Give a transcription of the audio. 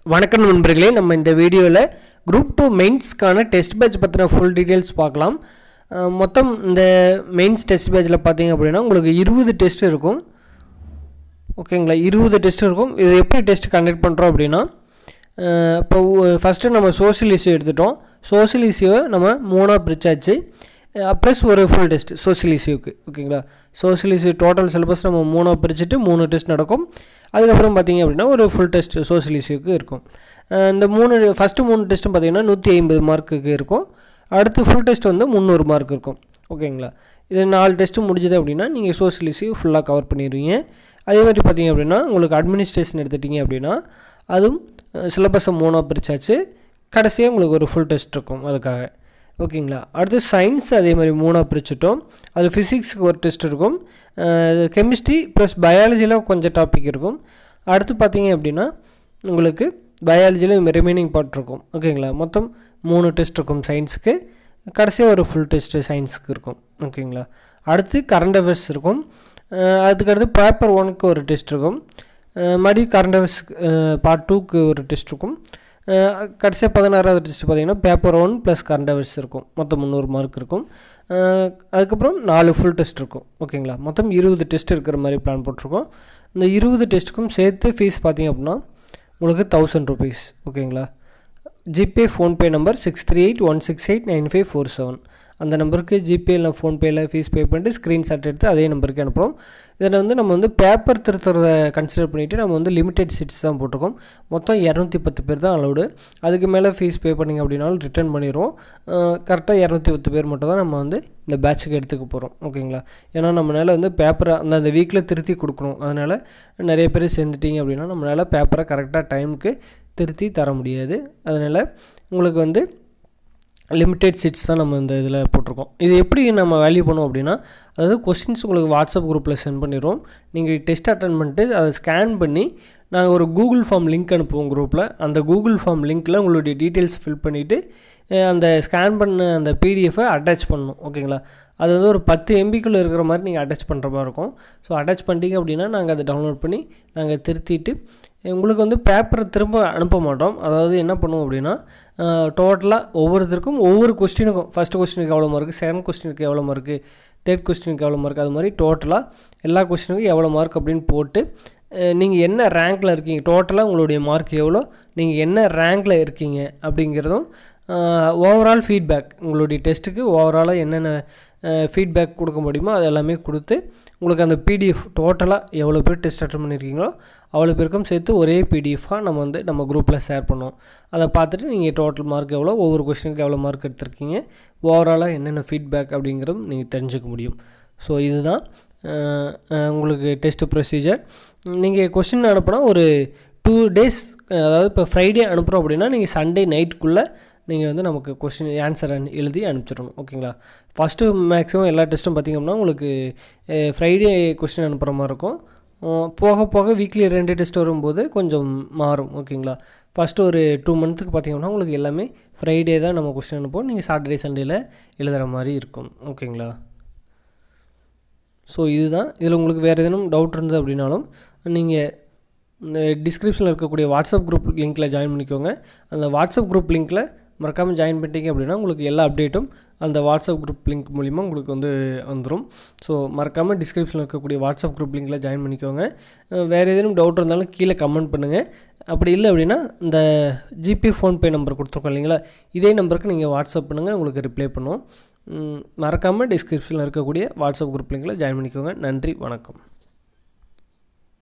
வணக்கம் நண்பர்களே நம்ம இந்த வீடியோவில் குரூப் டூ மெயின்ஸ்க்கான டெஸ்ட் பேட்ச் பற்றின ஃபுல் டீட்டெயில்ஸ் பார்க்கலாம் அஹ் மொத்தம் இந்த மெயின்ஸ் டெஸ்ட் பேட்சில் பார்த்தீங்க அப்படின்னா உங்களுக்கு இருபது டெஸ்ட் இருக்கும் ஓகேங்களா இருபது டெஸ்ட் இருக்கும் இது எப்படி டெஸ்ட் கண்டக்ட் பண்ணுறோம் அப்படின்னா அஹ் இப்போ ஃபஸ்ட்டு நம்ம சோஷியல் இஷ்யூ எடுத்துட்டோம் சோஷியல் இஷ்யூவை நம்ம மூணாக பிரிச்சாச்சு ப்ளஸ் ஒரு ஃபுல் டெஸ்ட் சோஷியல் இஷ்யூக்கு ஓகேங்களா சோஷியல் இஷ்யூ டோட்டல் சிலபஸ் நம்ம மூணாக பிரிச்சுட்டு மூணு டெஸ்ட் நடக்கும் அதுக்கப்புறம் பார்த்தீங்க அப்படின்னா ஒரு ஃபுல் டெஸ்ட் சோஷியல் இஷ்யூக்கு இருக்கும் அஹ் இந்த மூணு ஃபஸ்ட்டு மூணு டெஸ்ட்டும் பார்த்தீங்கன்னா நூற்றி ஐம்பது மார்க்குக்கு இருக்கும் அடுத்து ஃபுல் டெஸ்ட் வந்து முந்நூறு மார்க் இருக்கும் ஓகேங்களா இது நாலு டெஸ்ட்டு முடிஞ்சது அப்படின்னா நீங்கள் சோஷியல் இஷ்யூ ஃபுல்லாக கவர் பண்ணிடுவீங்க அதே மாதிரி பார்த்தீங்க அப்படின்னா உங்களுக்கு அட்மினிஸ்ட்ரேஷன் எடுத்துட்டிங்க அப்படின்னா அதுவும் சிலபஸை மூணாக பிரிச்சாச்சு கடைசியாக உங்களுக்கு ஒரு ஃபுல் டெஸ்ட் இருக்கும் அதுக்காக ஓகேங்களா அடுத்து சயின்ஸ் அதே மாதிரி மூணாக பிரிச்சுட்டோம் அது ஃபிசிக்ஸுக்கு ஒரு டெஸ்ட் இருக்கும் கெமிஸ்ட்ரி ப்ளஸ் பயாலஜியில் கொஞ்சம் டாபிக் இருக்கும் அடுத்து பார்த்தீங்க அப்படின்னா உங்களுக்கு பயாலஜியில் ரிமைனிங் பார்ட் இருக்கும் ஓகேங்களா மொத்தம் மூணு டெஸ்ட் இருக்கும் சயின்ஸுக்கு கடைசியாக ஒரு ஃபுல் டெஸ்ட்டு சயின்ஸுக்கு இருக்கும் ஓகேங்களா அடுத்து கரண்ட் அஃபேர்ஸ் இருக்கும் அதுக்கடுத்து பேப்பர் ஒனுக்கு ஒரு டெஸ்ட் இருக்கும் மறுபடியும் கரண்ட் அஃபேர்ஸ் பார்ட் டூக்கு ஒரு டெஸ்ட் இருக்கும் கடைசியாக பதினாறாவது டெஸ்ட் பார்த்தீங்கன்னா paper one plus current affairs இருக்கும் மொத்தம் முந்நூறு மார்க் இருக்கும் அதுக்கப்புறம் நாலு ஃபுல் டெஸ்ட் இருக்கும் ஓகேங்களா மொத்தம் இருபது டெஸ்ட் இருக்கிற மாதிரி பிளான் போட்டிருக்கோம் இந்த இருபது டெஸ்ட்டுக்கும் சேர்த்து ஃபீஸ் பார்த்தீங்க அப்படின்னா உங்களுக்கு தௌசண்ட் ருபீஸ் ஓகேங்களா GPay PhonePe number six three eight one six eight nine five four seven அந்த நம்பருக்கு ஜிபே இல்லை ஃபோன்பேயில் ஃபீஸ் பே பண்ணிட்டு ஸ்க்ரீன்ஷாட் எடுத்து அதே நம்பருக்கு அனுப்புகிறோம் இதில் வந்து நம்ம வந்து பேப்பர் திருத்துறத கன்சிடர் பண்ணிவிட்டு நம்ம வந்து லிமிடெட் சீட்ஸ் தான் போட்டிருக்கோம் மொத்தம் இரநூத்தி பத்து பேர் தான் அலௌடு அதுக்கு மேலே ஃபீஸ் பே பண்ணிங்க அப்படின்னாலும் ரிட்டர்ன் பண்ணிடுவோம் கரெக்டாக இரநூத்தி பத்து பேர் மட்டும் தான் நம்ம வந்து இந்த பேட்சுக்கு எடுத்துக்க போகிறோம் ஓகேங்களா ஏன்னா நம்மளால் வந்து பேப்பரை அந்த அந்த வீக்கில் திருத்தி கொடுக்கணும் அதனால் நிறைய பேர் சேர்ந்துட்டிங்க அப்படின்னா நம்மளால் பேப்பரை கரெக்டாக டைமுக்கு திருத்தி தர முடியாது அதனால் உங்களுக்கு வந்து லிமிட்டெட் சீட்ஸ் தான் நம்ம இந்த இதில் போட்டிருக்கோம் இது எப்படி நம்ம வேல்யூ பண்ணுவோம் அப்படின்னா அதாவது கொஸ்டின்ஸ் உங்களுக்கு வாட்ஸ்அப் குரூப்பில் சென்ட் பண்ணிடுவோம் நீங்கள் டெஸ்ட் அட்டன் பண்ணிட்டு அதை ஸ்கேன் பண்ணி நாங்கள் ஒரு கூகுள் ஃபார்ம் லிங்க் அனுப்புவோம் குரூப்பில் அந்த கூகுள் ஃபார்ம் லிங்க்கில் உங்களுடைய டீட்டெயில்ஸ் ஃபில் பண்ணிவிட்டு அந்த ஸ்கேன் பண்ண அந்த பிடிஎஃபை அட்டாச் பண்ணணும் ஓகேங்களா அது வந்து ஒரு பத்து எம்பிக்குள்ளே இருக்கிற மாதிரி நீங்கள் அட்டாச் பண்ணுற மாதிரி இருக்கும் ஸோ அட்டாச் பண்ணிட்டீங்க அப்படின்னா நாங்கள் அதை டவுன்லோட் பண்ணி நாங்கள் திருத்திட்டு உங்களுக்கு வந்து பேப்பரை திரும்ப அனுப்ப மாட்டோம் அதாவது என்ன பண்ணுவோம் அப்படின்னா டோட்டலாக ஒவ்வொருத்தருக்கும் ஒவ்வொரு கொஸ்டினுக்கும் ஃபஸ்ட் கொஸ்டினுக்கு எவ்வளோ மார்க்கு செகண்ட் கொஸ்டினுக்கு எவ்வளோ மார்க்கு தேர்ட் கொஸ்டினுக்கு எவ்வளோ மார்க் அது மாதிரி டோட்டலாக எல்லா கொஸ்டினுக்கும் எவ்வளோ மார்க் அப்படின்னு போட்டு நீங்கள் என்ன ரேங்க்கில் இருக்கீங்க டோட்டலாக உங்களுடைய மார்க் எவ்வளோ நீங்கள் என்ன ரேங்க்கில் இருக்கீங்க அப்படிங்கிறதும் ஓவரால் ஃபீட்பேக் உங்களுடைய டெஸ்ட்டுக்கு ஓவராலாக என்னென்ன ஃபீட்பேக் கொடுக்க முடியுமோ அது எல்லாமே கொடுத்து உங்களுக்கு அந்த பிடிஎஃப் டோட்டலாக எவ்வளோ பேர் டெஸ்ட் அட்டன் பண்ணியிருக்கீங்களோ அவ்வளோ பேருக்கும் சேர்த்து ஒரே பிடிஎஃபாக நம்ம வந்து நம்ம குரூப்பில் ஷேர் பண்ணுவோம் அதை பார்த்துட்டு நீங்கள் டோட்டல் மார்க் எவ்வளோ ஒவ்வொரு கொஸ்டினுக்கு எவ்வளோ மார்க் எடுத்திருக்கீங்க ஓவராலாக என்னென்ன ஃபீட்பேக் அப்படிங்கிறதும் நீங்கள் தெரிஞ்சுக்க முடியும் ஸோ இதுதான் உங்களுக்கு டெஸ்ட் ப்ரொசீஜர் நீங்கள் கொஸ்டின் அனுப்புனா ஒரு டூ டேஸ் அதாவது இப்போ ஃப்ரைடே அனுப்புகிறோம் அப்படின்னா நீங்கள் சண்டே நைட்டுக்குள்ளே நீங்கள் வந்து நமக்கு கொஸ்டின் ஆன்சர் எழுதி அனுப்பிச்சிடணும் ஓகேங்களா ஃபஸ்ட்டு மேக்ஸிமம் எல்லா டெஸ்ட்டும் பார்த்திங்கன்னா உங்களுக்கு ஃப்ரைடே கொஸ்டின் அனுப்புகிற மாதிரி இருக்கும் போக போக வீக்லி ரெண்டு டெஸ்ட் வரும்போது கொஞ்சம் மாறும் ஓகேங்களா ஃபஸ்ட்டு ஒரு டூ மந்த்துக்கு பார்த்திங்கன்னா உங்களுக்கு எல்லாமே ஃப்ரைடே தான் நம்ம கொஸ்டின் அனுப்புவோம் நீங்கள் சாட்டர்டே சண்டேயில் எழுதுகிற மாதிரி இருக்கும் ஓகேங்களா ஸோ இதுதான் இதில் உங்களுக்கு வேறு எதுவும் டவுட் இருந்தது அப்படின்னாலும் நீங்கள் இந்த டிஸ்கிரிப்ஷனில் இருக்கக்கூடிய வாட்ஸ்அப் குரூப் லிங்க்கில் ஜாயின் பண்ணிக்கோங்க அந்த வாட்ஸ்அப் குரூப் லிங்க்கில் மறக்காமல் ஜாயின் பண்ணிட்டீங்க அப்படின்னா உங்களுக்கு எல்லா அப்டேட்டும் அந்த வாட்ஸ்அப் குரூப் லிங்க் மூலிமா உங்களுக்கு வந்து வந்துடும் ஸோ மறக்காமல் டிஸ்கிரிப்ஷனில் இருக்கக்கூடிய வாட்ஸ்அப் குரூப் லிங்க்கில் ஜாயின் பண்ணிக்கோங்க வேறு ஏதேனும் டவுட் இருந்தாலும் கீழே கமெண்ட் பண்ணுங்கள் அப்படி இல்லை அப்படின்னா இந்த ஜிபே ஃபோன்பே நம்பர் கொடுத்துருக்கோம் இல்லைங்களா இதே நம்பருக்கு நீங்கள் வாட்ஸ்அப் பண்ணுங்கள் உங்களுக்கு ரிப்ளை பண்ணுவோம் மறக்காமல் டிஸ்கிரிப்ஷனில் இருக்கக்கூடிய வாட்ஸ்அப் குரூப் லிங்கில் ஜாயின் பண்ணிக்கோங்க நன்றி வணக்கம்